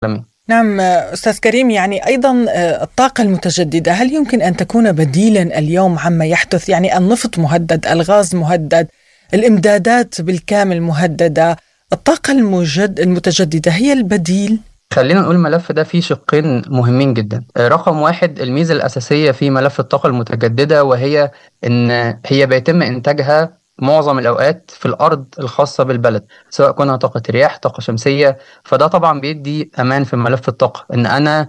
العالمين نعم استاذ كريم يعني ايضا الطاقه المتجدده هل يمكن ان تكون بديلا اليوم عما يحدث يعني النفط مهدد الغاز مهدد الامدادات بالكامل مهدده الطاقه المجد المتجدده هي البديل خلينا نقول الملف ده فيه شقين مهمين جدا رقم واحد الميزة الأساسية في ملف الطاقة المتجددة وهي إن هي بيتم إنتاجها معظم الأوقات في الأرض الخاصة بالبلد سواء كونها طاقة رياح طاقة شمسية فده طبعا بيدي أمان في ملف الطاقة إن أنا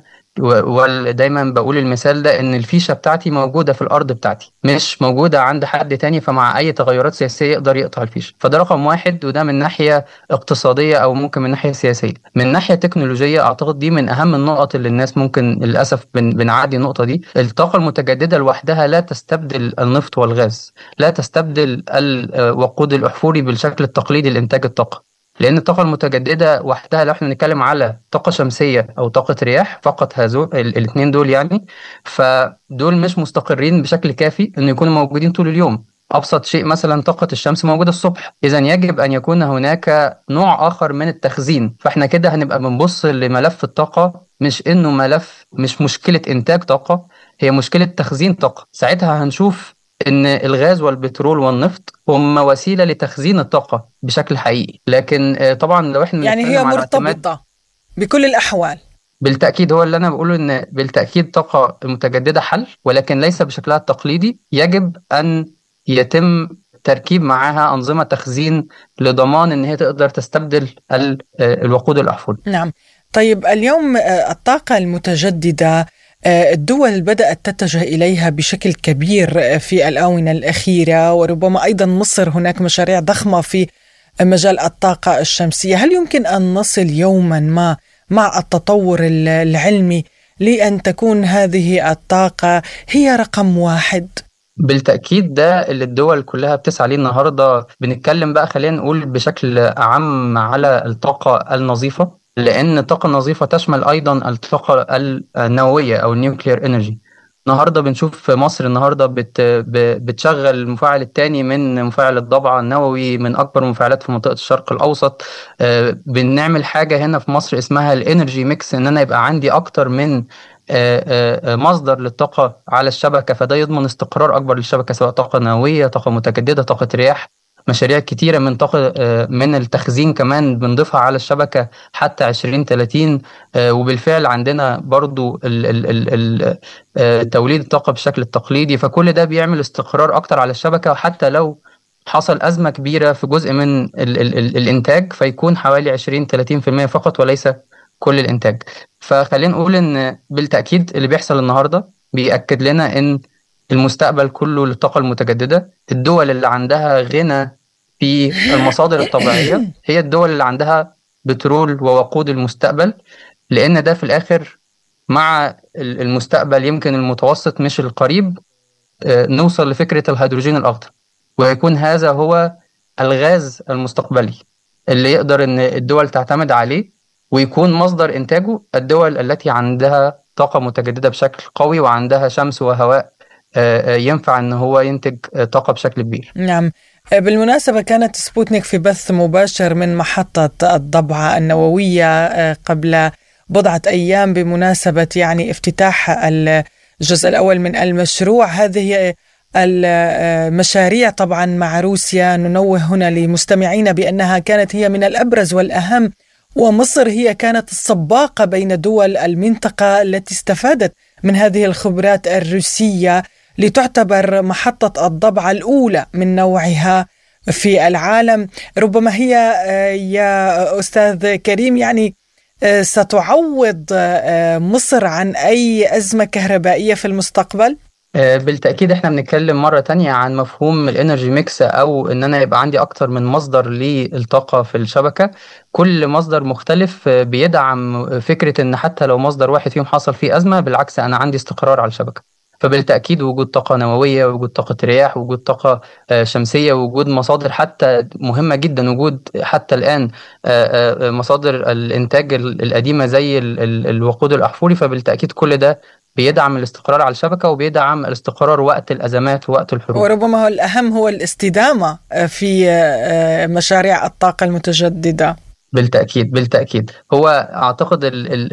ودايما بقول المثال ده ان الفيشه بتاعتي موجوده في الارض بتاعتي مش موجوده عند حد تاني فمع اي تغيرات سياسيه يقدر يقطع الفيشه فده رقم واحد وده من ناحيه اقتصاديه او ممكن من ناحيه سياسيه من ناحيه تكنولوجيه اعتقد دي من اهم النقط اللي الناس ممكن للاسف بن بنعدي النقطه دي الطاقه المتجدده لوحدها لا تستبدل النفط والغاز لا تستبدل الوقود الاحفوري بالشكل التقليدي لانتاج الطاقه لان الطاقه المتجدده وحدها لو احنا بنتكلم على طاقه شمسيه او طاقه رياح فقط هذو الاثنين دول يعني فدول مش مستقرين بشكل كافي انه يكونوا موجودين طول اليوم ابسط شيء مثلا طاقه الشمس موجوده الصبح اذا يجب ان يكون هناك نوع اخر من التخزين فاحنا كده هنبقى بنبص لملف الطاقه مش انه ملف مش مشكله انتاج طاقه هي مشكله تخزين طاقه ساعتها هنشوف ان الغاز والبترول والنفط هم وسيله لتخزين الطاقه بشكل حقيقي لكن طبعا لو احنا يعني هي مرتبطه بكل الاحوال بالتاكيد هو اللي انا بقوله ان بالتاكيد طاقه متجدده حل ولكن ليس بشكلها التقليدي يجب ان يتم تركيب معاها انظمه تخزين لضمان ان هي تقدر تستبدل الوقود الاحفوري. نعم. طيب اليوم الطاقه المتجدده الدول بدأت تتجه إليها بشكل كبير في الآونة الأخيرة وربما أيضا مصر هناك مشاريع ضخمة في مجال الطاقة الشمسية هل يمكن أن نصل يوما ما مع التطور العلمي لأن تكون هذه الطاقة هي رقم واحد؟ بالتأكيد ده اللي الدول كلها بتسعى ليه النهاردة بنتكلم بقى خلينا نقول بشكل أعم على الطاقة النظيفة لان الطاقه النظيفه تشمل ايضا الطاقه النوويه او النيوكلير انرجي النهارده بنشوف في مصر النهارده بت بتشغل المفاعل الثاني من مفاعل الضبعه النووي من اكبر المفاعلات في منطقه الشرق الاوسط بنعمل حاجه هنا في مصر اسمها الانرجي ميكس ان انا يبقى عندي اكتر من مصدر للطاقه على الشبكه فده يضمن استقرار اكبر للشبكه سواء طاقه نوويه طاقه متجدده طاقه رياح مشاريع كتيرة من طاقة من التخزين كمان بنضيفها على الشبكة حتى 2030 وبالفعل عندنا برضو توليد الطاقة بالشكل التقليدي فكل ده بيعمل استقرار أكتر على الشبكة وحتى لو حصل أزمة كبيرة في جزء من ال ال ال الإنتاج فيكون حوالي 20 30% فقط وليس كل الإنتاج فخلينا نقول إن بالتأكيد اللي بيحصل النهاردة بيأكد لنا إن المستقبل كله للطاقة المتجددة الدول اللي عندها غنى في المصادر الطبيعية هي الدول اللي عندها بترول ووقود المستقبل لأن ده في الآخر مع المستقبل يمكن المتوسط مش القريب نوصل لفكرة الهيدروجين الأخضر ويكون هذا هو الغاز المستقبلي اللي يقدر ان الدول تعتمد عليه ويكون مصدر انتاجه الدول التي عندها طاقة متجددة بشكل قوي وعندها شمس وهواء ينفع ان هو ينتج طاقه بشكل كبير. نعم بالمناسبة كانت سبوتنيك في بث مباشر من محطة الضبعة النووية قبل بضعة أيام بمناسبة يعني افتتاح الجزء الأول من المشروع هذه المشاريع طبعا مع روسيا ننوه هنا لمستمعينا بأنها كانت هي من الأبرز والأهم ومصر هي كانت السباقة بين دول المنطقة التي استفادت من هذه الخبرات الروسية لتعتبر محطة الضبعة الأولى من نوعها في العالم ربما هي يا أستاذ كريم يعني ستعوض مصر عن أي أزمة كهربائية في المستقبل؟ بالتأكيد احنا بنتكلم مرة تانية عن مفهوم الانرجي ميكس او ان انا يبقى عندي اكتر من مصدر للطاقة في الشبكة كل مصدر مختلف بيدعم فكرة ان حتى لو مصدر واحد فيهم حصل فيه ازمة بالعكس انا عندي استقرار على الشبكة فبالتأكيد وجود طاقة نووية وجود طاقة رياح وجود طاقة شمسية وجود مصادر حتى مهمة جدا وجود حتى الآن مصادر الإنتاج القديمة زي الوقود الأحفوري فبالتأكيد كل ده بيدعم الاستقرار على الشبكة وبيدعم الاستقرار وقت الأزمات ووقت الحروب وربما هو الأهم هو الاستدامة في مشاريع الطاقة المتجددة بالتأكيد بالتأكيد هو أعتقد ال